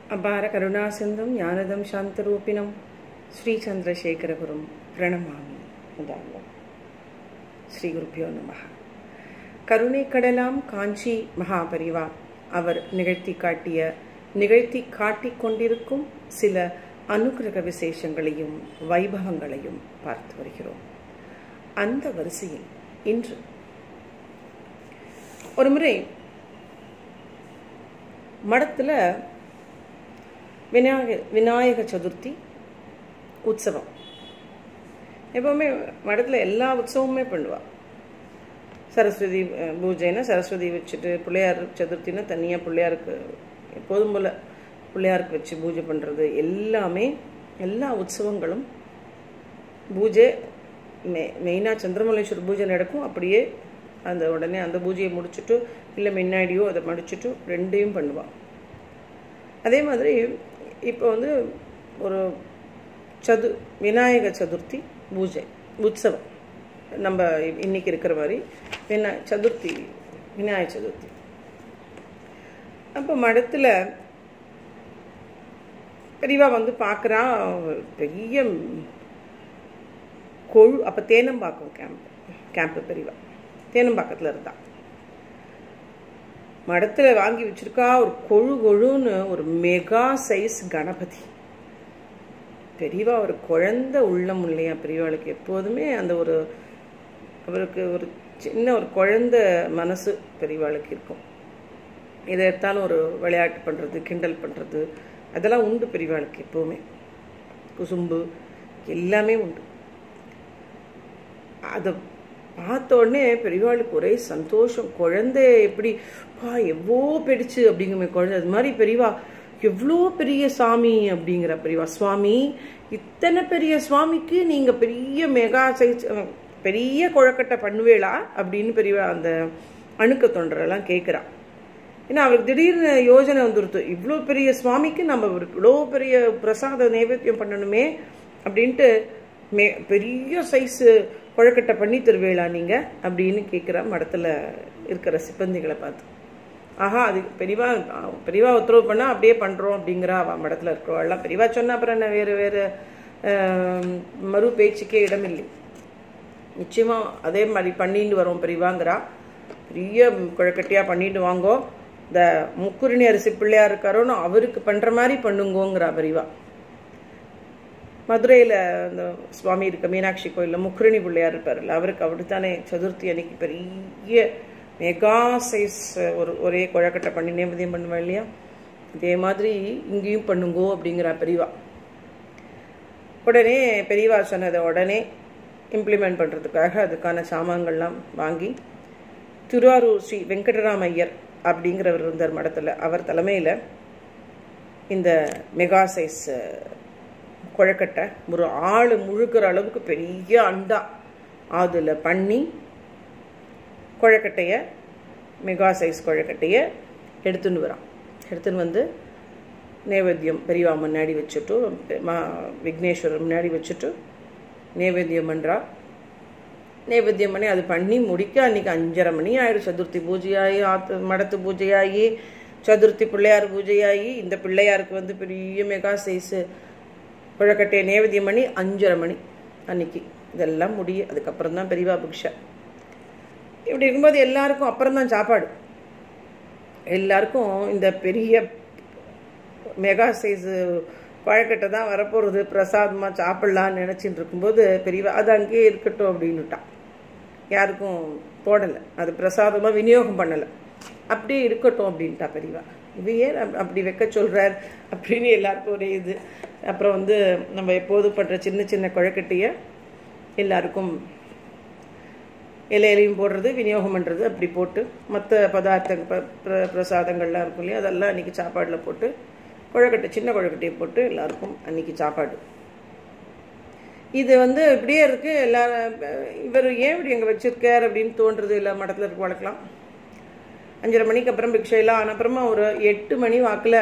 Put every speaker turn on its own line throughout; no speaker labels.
அபார கருணாசிந்தும் ஞானதம் சாந்தரூபிணம் ஸ்ரீ சந்திரசேகரகுரும் பிரணமாமி முதல்ல ஸ்ரீ குருப்பியோ நம கருணை கடலாம் காஞ்சி மகாபரிவா அவர் நிகழ்த்தி காட்டிய நிகழ்த்தி காட்டிக் கொண்டிருக்கும் சில அனுகிரக விசேஷங்களையும் வைபவங்களையும் பார்த்து வருகிறோம் அந்த வரிசையில் இன்று ஒரு முறை மடத்தில் விநாயக விநாயக சதுர்த்தி உற்சவம் எப்போவுமே மடத்தில் எல்லா உற்சவமுமே பண்ணுவாள் சரஸ்வதி பூஜைன்னா சரஸ்வதி வச்சுட்டு பிள்ளையார் சதுர்த்தினா தனியாக பிள்ளையாருக்கு எப்போதும் போல் பிள்ளையாருக்கு வச்சு பூஜை பண்ணுறது எல்லாமே எல்லா உற்சவங்களும் பூஜை மெ மெயினாக சந்திரமலேஸ்வரர் பூஜை நடக்கும் அப்படியே அந்த உடனே அந்த பூஜையை முடிச்சுட்டு இல்லை முன்னாடியோ அதை முடிச்சுட்டு ரெண்டையும் பண்ணுவாள் அதே மாதிரி இப்போ வந்து ஒரு சது விநாயக சதுர்த்தி பூஜை உற்சவம் நம்ம இன்னைக்கு இருக்கிற மாதிரி வினா சதுர்த்தி விநாயக சதுர்த்தி அப்போ மடத்தில் பெரியவா வந்து பார்க்குறா பெரிய கொழு அப்போ தேனம்பாக்கம் கேம்ப் கேம்ப்பு பெரியவா தேனம்பாக்கத்தில் இருந்தா மடத்தில் வாங்கி வச்சிருக்கா ஒரு கொழு கொழுன்னு ஒரு மெகா சைஸ் கணபதி பெரியவா ஒரு குழந்த உள்ளம் இல்லையா பெரியவாளுக்கு எப்போதுமே அந்த ஒரு அவருக்கு ஒரு சின்ன ஒரு குழந்த மனசு பெரியவாளுக்கு இருக்கும் எதை எடுத்தாலும் ஒரு விளையாட்டு பண்ணுறது கிண்டல் பண்ணுறது அதெல்லாம் உண்டு பெரியவாளுக்கு எப்போவுமே குசும்பு எல்லாமே உண்டு அதை பார்த்த உடனே பெரியவாளுக்கு ஒரே சந்தோஷம் குழந்தை எப்படி பா எவ்வளோ பெருச்சு அப்படிங்கிற குழந்தை அது மாதிரி பெரியவா எவ்வளோ பெரிய சாமி அப்படிங்கிற பெரியவா சுவாமி இத்தனை பெரிய சுவாமிக்கு நீங்கள் பெரிய மெகா சைஸ் பெரிய குழக்கட்டை பண்ணுவேளா அப்படின்னு பெரியவா அந்த அணுக்க தொண்டரெல்லாம் கேட்குறா ஏன்னா அவருக்கு திடீர்னு யோஜனை வந்துருது இவ்வளோ பெரிய சுவாமிக்கு நம்ம இவ்வளோ பெரிய பிரசாத நைவேத்தியம் பண்ணணுமே அப்படின்ட்டு மே பெரிய சைஸு குழக்கட்டை பண்ணி தருவேளா நீங்கள் அப்படின்னு கேட்குறா மடத்தில் இருக்கிற சிப்பந்திகளை பார்த்து ஆஹா அது பெரியவா பெரியவா உத்தரவு பண்ணால் அப்படியே பண்ணுறோம் அப்படிங்கிறா அவள் மடத்தில் இருக்கிறவாள்லாம் பெரியவா சொன்னால் அப்புறம் என்ன வேறு வேறு மறு பேச்சுக்கே இடமில்லை நிச்சயமாக அதே மாதிரி பண்ணிட்டு வரோம் பெரியவாங்கிறா பெரிய குழக்கட்டையாக பண்ணிட்டு வாங்கோ இந்த முக்குருணி அரிசி பிள்ளையா இருக்காரோன்னு அவருக்கு பண்ணுற மாதிரி பண்ணுங்கோங்கிறா பெரியவா மதுரையில் இந்த சுவாமி இருக்க மீனாட்சி கோயிலில் முக்குருணி பிள்ளையார் இருப்பார்ல அவருக்கு அப்படி தானே சதுர்த்தி அன்னைக்கு பெரிய மெகா சைஸ் ஒரு ஒரே குழக்கட்டை பண்ணி நேமதியம் பண்ணுவேன் இல்லையா இதே மாதிரி இங்கேயும் பண்ணுங்கோ அப்படிங்கிறா பெரியவா உடனே பெரியவா சொன்னதை உடனே இம்ப்ளிமெண்ட் பண்ணுறதுக்காக அதுக்கான சாமான்கள்லாம் வாங்கி திருவாரூர் ஸ்ரீ வெங்கடராமையர் அப்படிங்கிறவர் இருந்தார் மடத்தில் அவர் தலைமையில் இந்த மெகா சைஸ் குழக்கட்டை ஒரு ஆள் முழுக்கிற அளவுக்கு பெரிய அண்டா அதில் பண்ணி குழக்கட்டையை மெகா சைஸ் குழக்கட்டையை எடுத்துன்னு வரான் எடுத்துன்னு வந்து நைவேத்தியம் பெரியவா முன்னாடி வச்சுட்டு மா விக்னேஸ்வரர் முன்னாடி வச்சுட்டு நைவேத்தியம் பண்ணுறா நைவேத்தியம் பண்ணி அது பண்ணி முடிக்க அன்றைக்கி அஞ்சரை மணி ஆயிடும் சதுர்த்தி பூஜையாகி ஆத்து மடத்து பூஜையாகி சதுர்த்தி பிள்ளையார் பூஜையாகி இந்த பிள்ளையாருக்கு வந்து பெரிய மெகா சைஸு குழக்கட்டையை நைவேத்தியம் பண்ணி அஞ்சரை மணி அன்னைக்கு இதெல்லாம் முடியும் அதுக்கப்புறம் தான் பெரியவா பிக்ஷா இப்படி இருக்கும்போது எல்லாருக்கும் அப்புறம் தான் சாப்பாடு எல்லாருக்கும் இந்த பெரிய மெகா சைஸு குழக்கட்டை தான் வரப்போகிறது பிரசாதமாக சாப்பிட்லான்னு நினச்சிட்டு இருக்கும்போது பெரியவா அது அங்கேயே இருக்கட்டும் அப்படின்னுட்டான் யாருக்கும் போடலை அது பிரசாதமாக விநியோகம் பண்ணலை அப்படியே இருக்கட்டும் அப்படின்ட்டா பெரியவா இது ஏன் அப்படி வைக்க சொல்கிறார் அப்படின்னு எல்லாருக்கும் ஒரே இது அப்புறம் வந்து நம்ம எப்போதும் பண்ணுற சின்ன சின்ன குழக்கட்டையை எல்லாருக்கும் இலையிலையும் போடுறது விநியோகம் பண்ணுறது அப்படி போட்டு மற்ற பதார்த்த பிரசாதங்கள்லாம் இருக்கும் இல்லையா அதெல்லாம் அன்றைக்கி சாப்பாடில் போட்டு குழக்கட்டை சின்ன குழக்கட்டையை போட்டு எல்லாருக்கும் அன்றைக்கி சாப்பாடு இது வந்து இப்படியே இருக்குது எல்லாரும் இவர் ஏன் இப்படி எங்கே வச்சுருக்கார் அப்படின்னு தோன்றுறது இல்லை மடத்தில் இருக்க வளர்க்கலாம் அஞ்சரை மணிக்கு அப்புறம் பிக்ஷையெல்லாம் ஆன அப்புறமா ஒரு எட்டு மணி வாக்கில்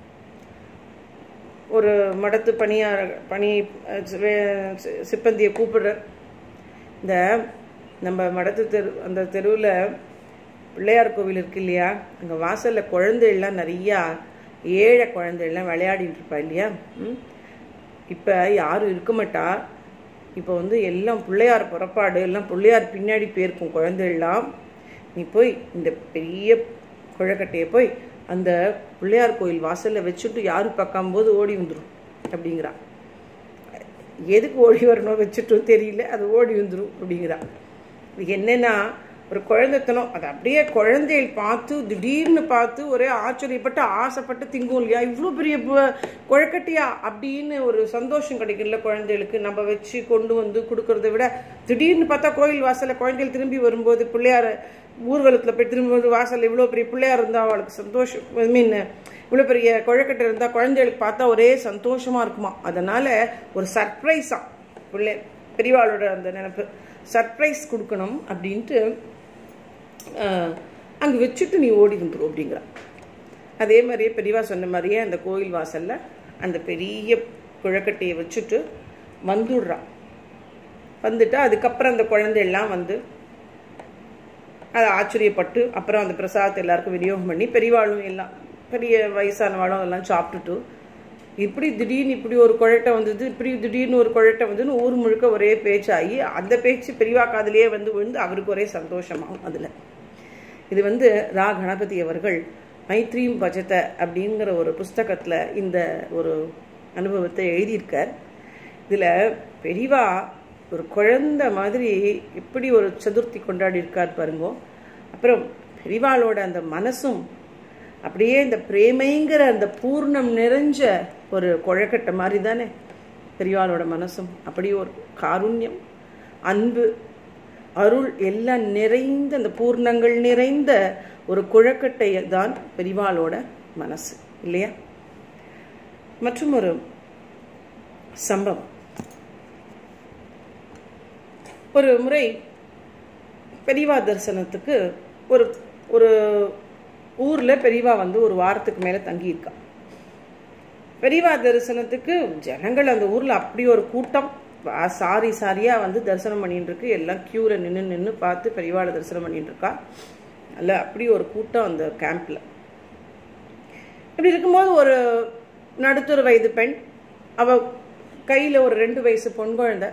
ஒரு மடத்து பணியார் பணி சிப்பந்தியை கூப்பிடுற இந்த நம்ம மடத்து தெரு அந்த தெருவில் பிள்ளையார் கோவில் இருக்கு இல்லையா அங்கே வாசலில் குழந்தைகள்லாம் நிறையா ஏழை குழந்தைகள்லாம் விளையாடிட்டு இருப்பா இல்லையா ம் இப்போ யாரும் இருக்க மாட்டா இப்போ வந்து எல்லாம் பிள்ளையார் புறப்பாடு எல்லாம் பிள்ளையார் பின்னாடி போயிருக்கும் குழந்தைகள்லாம் நீ போய் இந்த பெரிய குழக்கட்டையை போய் அந்த பிள்ளையார் கோயில் வாசலில் வச்சுட்டு யாரும் பார்க்கும்போது ஓடி வந்துடும் அப்படிங்கிறா எதுக்கு ஓடி வரணும் வச்சுட்டும் தெரியல அது ஓடி வந்துடும் அப்படிங்கிறா இது என்னன்னா ஒரு குழந்தைத்தனம் அது அப்படியே குழந்தைகள் பார்த்து திடீர்னு பார்த்து ஒரே ஆச்சரியப்பட்டு ஆசைப்பட்டு திங்கும் இல்லையா இவ்வளோ பெரிய பு- குழக்கட்டையா அப்படின்னு ஒரு சந்தோஷம் கிடைக்கும்ல குழந்தைகளுக்கு நம்ம வச்சு கொண்டு வந்து கொடுக்கறத விட திடீர்னு பார்த்தா கோயில் வாசல்ல குழந்தைகள் திரும்பி வரும்போது பிள்ளையார ஊர்வலத்தில் போய் திரும்பி வந்து வாசல்ல இவ்வளோ பெரிய பிள்ளையார் இருந்தால் அவளுக்கு சந்தோஷம் ஐ மீன் இவ்வளோ பெரிய குழக்கட்டை இருந்தால் குழந்தைகளுக்கு பார்த்தா ஒரே சந்தோஷமா இருக்குமா அதனால ஒரு சர்ப்ரைஸா பிள்ளை பெரியவாளோட அந்த நினைப்பு சர்ப்ரைஸ் கொடுக்கணும் அப்படின்ட்டு அங்கே வச்சுட்டு நீ ஓடி வந்துடும் அப்படிங்கிறா அதே மாதிரியே பெரியவா சொன்ன மாதிரியே அந்த கோயில் வாசல்ல அந்த பெரிய குழக்கட்டையை வச்சுட்டு வந்துடுறா வந்துட்டு அதுக்கப்புறம் அந்த குழந்தையெல்லாம் வந்து அதை ஆச்சரியப்பட்டு அப்புறம் அந்த பிரசாதத்தை எல்லாருக்கும் விநியோகம் பண்ணி பெரியவாளும் எல்லாம் பெரிய வயசானவாளும் எல்லாம் சாப்பிட்டுட்டு இப்படி திடீர்னு இப்படி ஒரு குழட்டை வந்தது இப்படி திடீர்னு ஒரு குழட்டை வந்ததுன்னு ஊர் முழுக்க ஒரே பேச்சாகி அந்த பேச்சு பெரியவா காதுலயே வந்து விழுந்து அவருக்கு ஒரே சந்தோஷமாகும் அதில் இது வந்து ரா கணபதி அவர்கள் மைத்ரீம் பஜத அப்படிங்கிற ஒரு புஸ்தகத்தில் இந்த ஒரு அனுபவத்தை எழுதியிருக்கார் இதில் பெரியவா ஒரு குழந்தை மாதிரி எப்படி ஒரு சதுர்த்தி கொண்டாடி இருக்கார் பாருங்க அப்புறம் பெரியவாளோட அந்த மனசும் அப்படியே இந்த பிரேமைங்கிற அந்த பூர்ணம் நிறைஞ்ச ஒரு குழக்கட்டை மாதிரி தானே பெரியவாளோட மனசும் அப்படியே ஒரு காருண்யம் அன்பு அருள் எல்லாம் நிறைந்த அந்த பூர்ணங்கள் நிறைந்த ஒரு குழக்கட்டை தான் பெரிவாளோட மனசு இல்லையா மற்றும் ஒரு சம்பவம் ஒரு முறை பெரியவா தரிசனத்துக்கு ஒரு ஒரு ஊர்ல பெரியவா வந்து ஒரு வாரத்துக்கு மேல தங்கியிருக்கா பெரியவா தரிசனத்துக்கு ஜனங்கள் அந்த ஊர்ல அப்படி ஒரு கூட்டம் வா- சாரி சாரியா வந்து தரிசனம் பண்ணிட்டு இருக்கு எல்லாம் கியூல நின்று நின்று பார்த்து பெரியவாளை தரிசனம் பண்ணிட்டு இருக்கா அல்ல அப்படி ஒரு கூட்டம் அந்த கேம்ப்ல இப்படி இருக்கும்போது ஒரு நடுத்தர வயது பெண் அவ கையில ஒரு ரெண்டு வயசு பொன் குழந்தை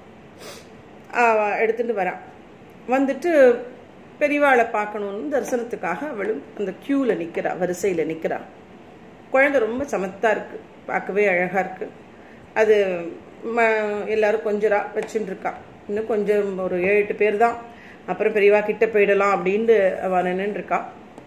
அவ எடுத்துட்டு வரா வந்துட்டு பெரியவாளை பார்க்கணும்னு தரிசனத்துக்காக அவளும் அந்த கியூல நிக்கிறா வரிசையில நிக்கிறா குழந்தை ரொம்ப சமத்தா இருக்கு பார்க்கவே அழகா இருக்கு அது ம- எல்லாரும் கொஞ்சரா வச்சுட்டு இருக்கா இன்னும் கொஞ்சம் ஒரு ஏழு எட்டு பேர் தான் அப்புறம் பெரியவா கிட்ட போயிடலாம் அப்படின்னு அவ நின்னுட்டு இருக்கா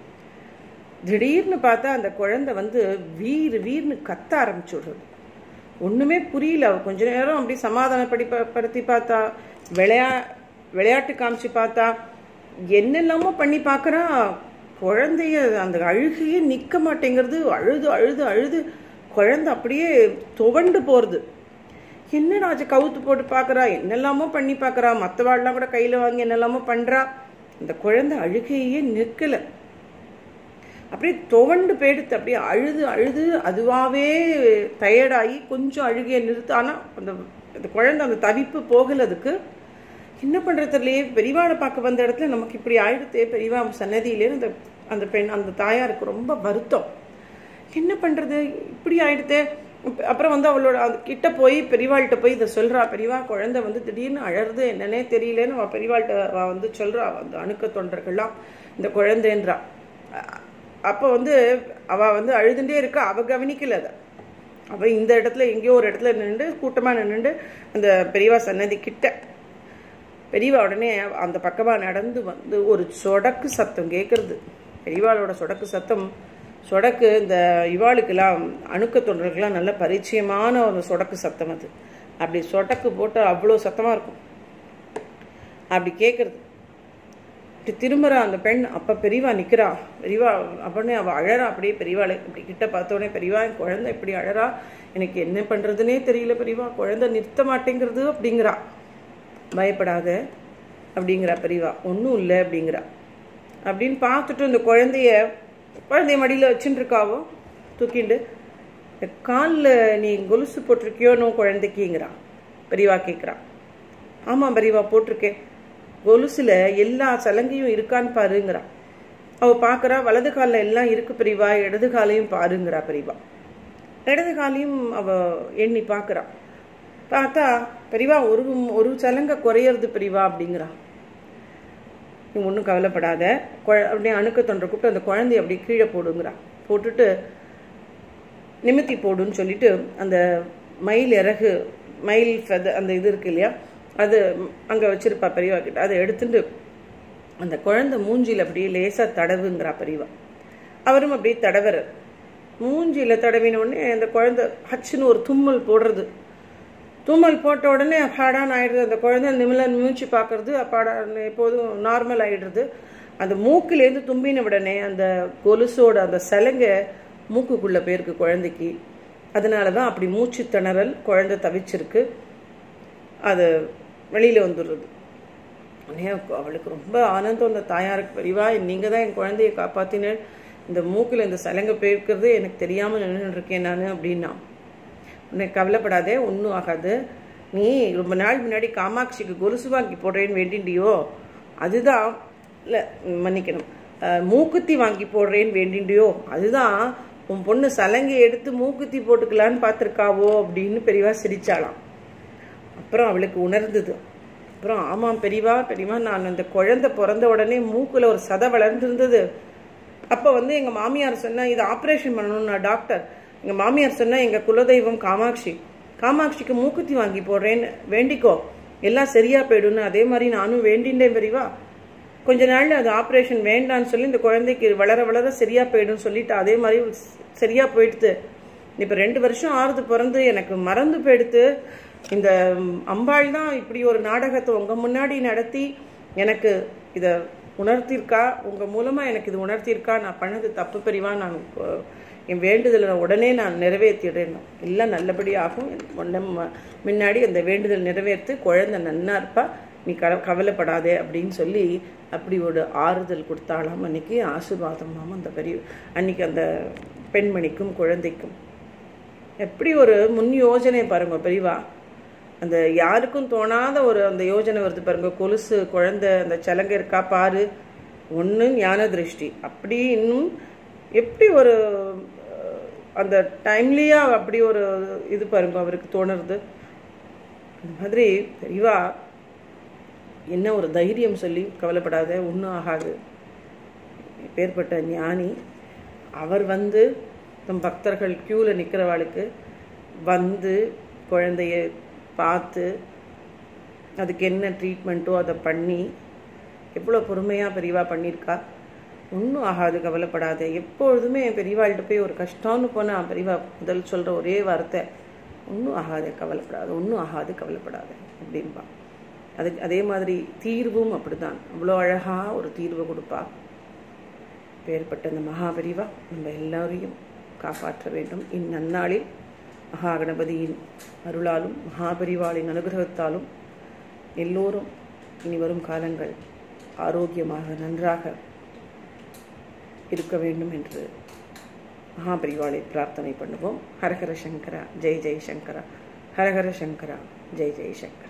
திடீர்னு பார்த்தா அந்த குழந்தை வந்து வீர் வீர்னு கத்த ஆரம்பிச்சு விடுறது ஒண்ணுமே புரியல அவ கொஞ்ச நேரம் அப்படி சமாதானப்படி ப- படுத்தி பார்த்தா விளையா விளையாட்டு காமிச்சு பார்த்தா என்னெல்லாமோ பண்ணி பார்க்கறா குழந்தைய அந்த அழுகையே நிக்க மாட்டேங்கிறது அழுது அழுது அழுது குழந்தை அப்படியே துவண்டு போறது என்ன ராஜ கவுத்து போட்டு பார்க்கறா என்னெல்லாமோ பண்ணி பார்க்கறா மற்றவாள்லாம் கூட கையில வாங்கி என்னெல்லாமோ பண்றா இந்த குழந்தை அழுகையே நிற்கல அப்படியே துவண்டு போயிடுத்து அப்படியே அழுது அழுது அதுவாகவே டயர்டாகி கொஞ்சம் அழுகையை நிறுத்து ஆனால் அந்த அந்த குழந்தை அந்த தவிப்பு போகல அதுக்கு என்ன பண்ணுறது தெரியலையே பெரியவாளை பார்க்க வந்த இடத்துல நமக்கு இப்படி ஆயிடுத்தே பெரியவா சன்னதியிலே அந்த அந்த பெண் அந்த தாயாருக்கு ரொம்ப வருத்தம் என்ன பண்ணுறது இப்படி ஆயிடுத்தே அப்ப- அப்புறம் வந்து அவளோட அது கிட்ட போய் பெரியவாள்கிட்ட போய் இதை சொல்றா பெரியவா குழந்தை வந்து திடீர்னு அழறது என்னன்னே தெரியலன்னு அவ பெரியவாள்கிட்ட அவ வந்து சொல்றா அந்த அணுக்க தொண்டர்கள்லாம் இந்த குழந்தைன்றா அ- அப்ப வந்து அவ வந்து அழுதுண்டே இருக்கா அவ கவனிக்கல அதை அவ இந்த இடத்துல எங்கேயோ ஒரு இடத்துல நின்று கூட்டமா நின்னுண்டு அந்த பெரியவா சன்னதி கிட்ட பெரியவா உடனே அந்த பக்கமா நடந்து வந்து ஒரு சொடக்கு சத்தம் கேட்கறது பெரியவாளோட சொடக்கு சத்தம் சொடக்கு இந்த இவாளுக்கெல்லாம் அணுக்க தொண்டர்களுக்கெல்லாம் நல்ல பரிச்சயமான ஒரு சொடக்கு சத்தம் அது அப்படி சொடக்கு போட்டு அவ்வளோ சத்தமா இருக்கும் அப்படி கேட்கறது இப்படி திரும்புறா அந்த பெண் அப்ப பெரியவா நிக்கிறா பெரியவா அப்பனே அவ அழறா அப்படியே பெரியவாளை இப்படி கிட்ட பார்த்தோடனே பெரியவா என் குழந்தை இப்படி அழறா எனக்கு என்ன பண்றதுனே தெரியல பெரியவா குழந்தை நிறுத்த மாட்டேங்கிறது அப்படிங்கிறா பயப்படாத அப்படிங்கிறா பெரியவா ஒன்றும் இல்லை அப்படிங்கிறா அப்படின்னு பார்த்துட்டு இந்த குழந்தைய குழந்தைய மடியில் வச்சுட்டு இருக்காவோ தூக்கிண்டு காலில் நீ கொலுசு போட்டிருக்கியோனோ குழந்தைக்குங்கிறா பெரியவா கேட்குறா ஆமாம் பெரியவா போட்டிருக்கேன் கொலுசுல எல்லா சலங்கையும் இருக்கான்னு பாருங்கிறா அவ பார்க்குறா வலது காலில் எல்லாம் இருக்கு பெரியவா இடது காலையும் பாருங்கிறா பெரியவா இடது காலையும் அவ எண்ணி பார்க்குறா பார்த்தா பெரியவா ஒரு ஒரு சலங்க குறையிறது பெரியவா அப்படிங்கிறா நீ ஒன்றும் கவலைப்படாத குழ அப்படியே அணுக்க தொண்டை கூப்பிட்டு அந்த குழந்தைய அப்படியே கீழே போடுங்கிறா போட்டுட்டு நிமித்தி போடுன்னு சொல்லிட்டு அந்த மயில் இறகு மயில் ஃபெத அந்த இது இருக்கு இல்லையா அது அங்கே வச்சிருப்பா பெரியவா கிட்ட அதை எடுத்துட்டு அந்த குழந்தை மூஞ்சியில் அப்படியே லேசாக தடவுங்கிறா பெரியவா அவரும் அப்படியே தடவுறார் மூஞ்சியில் தடவின உடனே அந்த குழந்தை ஹச்சுன்னு ஒரு தும்மல் போடுறது தும்மல் போட்ட உடனே அப்பாடான்னு ஆயிடுது அந்த குழந்தை நிமில மூச்சு பார்க்கறது அப்பாடா எப்போதும் நார்மல் ஆயிடுறது அந்த மூக்கிலேருந்து தும்பின உடனே அந்த கொலுசோட அந்த சலங்கை மூக்குக்குள்ள போயிருக்கு குழந்தைக்கு அதனால தான் அப்படி மூச்சு திணறல் குழந்தை தவிச்சிருக்கு அது வெளியில் வந்துடுறது உடனே அவளுக்கு ரொம்ப ஆனந்தம் அந்த தாயாருக்கு பெரியவா நீங்கள் தான் என் குழந்தைய காப்பாற்றினேன் இந்த மூக்கில் இந்த சலங்கை போயிருக்கிறது எனக்கு தெரியாமல் நின்று இருக்கேன் நான் அப்படின்னா உன்னை கவலைப்படாதே ஒன்றும் ஆகாது நீ ரொம்ப நாள் முன்னாடி காமாட்சிக்கு கொலுசு வாங்கி போடுறேன்னு வேண்டிண்டியோ அதுதான் இல்லை மன்னிக்கணும் மூக்குத்தி வாங்கி போடுறேன்னு வேண்டிண்டியோ அதுதான் உன் பொண்ணு சலங்கை எடுத்து மூக்குத்தி போட்டுக்கலான்னு பார்த்துருக்காவோ அப்படின்னு பெரியவா சிரிச்சாளாம் அப்புறம் அவளுக்கு உணர்ந்தது அப்புறம் ஆமாம் பெரியவா பெரியவா நான் அந்த குழந்தை பிறந்த உடனே மூக்கில் ஒரு சதை வளர்ந்துருந்தது அப்போ வந்து எங்கள் மாமியார் சொன்னால் இது ஆப்ரேஷன் பண்ணணும் நான் டாக்டர் எங்கள் மாமியார் சொன்னால் எங்கள் குலதெய்வம் காமாட்சி காமாட்சிக்கு மூக்குத்தி வாங்கி போடுறேன்னு வேண்டிக்கோ எல்லாம் சரியா போயிடும்னு அதே மாதிரி நானும் வேண்டின்றேன் பெரியவா கொஞ்ச நாள்ல அது ஆப்ரேஷன் வேண்டான்னு சொல்லி இந்த குழந்தைக்கு வளர வளர சரியா போயிடும் சொல்லிட்டு அதே மாதிரி சரியா போயிடுது இப்போ ரெண்டு வருஷம் ஆறுது பிறந்து எனக்கு மறந்து போயிடுத்து இந்த அம்பாள் தான் இப்படி ஒரு நாடகத்தை உங்க முன்னாடி நடத்தி எனக்கு இதை உணர்த்திருக்கா உங்க மூலமா எனக்கு இது உணர்த்திருக்கா நான் பண்ணது தப்பு பெரியவா நான் என் வேண்டுதலை உடனே நான் நிறைவேற்றிடுறேன் எல்லாம் நல்லபடியாகும் உடனே முன்னாடி அந்த வேண்டுதல் நிறைவேற்று குழந்தை நன்னா இருப்பா நீ க கவலைப்படாதே அப்படின்னு சொல்லி அப்படி ஒரு ஆறுதல் கொடுத்தாலாம் அன்னைக்கு ஆசிர்வாதமாம் அந்த பெரிய அன்னைக்கு அந்த பெண்மணிக்கும் குழந்தைக்கும் எப்படி ஒரு முன் யோஜனை பாருங்க பெரியவா அந்த யாருக்கும் தோணாத ஒரு அந்த யோஜனை வருது பாருங்க கொலுசு குழந்தை அந்த சலங்கை இருக்கா பாரு ஒன்று ஞான திருஷ்டி அப்படி இன்னும் எப்படி ஒரு அந்த டைம்லியா அப்படி ஒரு இது பாருங்க அவருக்கு தோணுறது அந்த மாதிரி பெரியவா என்ன ஒரு தைரியம் சொல்லி கவலைப்படாத ஒன்றும் ஆகாது பேர்பட்ட ஞானி அவர் வந்து தம் பக்தர்கள் க்யூவில் நிற்கிறவாளுக்கு வந்து குழந்தைய பார்த்து அதுக்கு என்ன ட்ரீட்மெண்ட்டோ அதை பண்ணி எவ்வளோ பொறுமையாக பெரியவா பண்ணியிருக்கா ஒன்றும் ஆகாது கவலைப்படாத எப்பொழுதுமே பெரியவாள்கிட்ட போய் ஒரு கஷ்டம்னு போனால் பெரியவா முதல் சொல்கிற ஒரே வார்த்தை ஒன்றும் ஆகாது கவலைப்படாது ஒன்றும் ஆகாது கவலைப்படாத அப்படின்பா அது அதே மாதிரி தீர்வும் அப்படிதான் அவ்வளோ அழகாக ஒரு தீர்வு கொடுப்பா பேர்பட்ட அந்த மகாபரிவா நம்ம எல்லாரையும் காப்பாற்ற வேண்டும் இந்நன்னாளில் மகா கணபதியின் அருளாலும் மகாபரிவாளின் அனுகிரகத்தாலும் எல்லோரும் இனி வரும் காலங்கள் ஆரோக்கியமாக நன்றாக இருக்க வேண்டும் என்று மகாபரிவாளை பிரார்த்தனை பண்ணுவோம் ஹரஹர சங்கரா ஜெய் ஜெய் சங்கரா ஹரஹர சங்கரா ஜெய் ஜெய் சங்கரா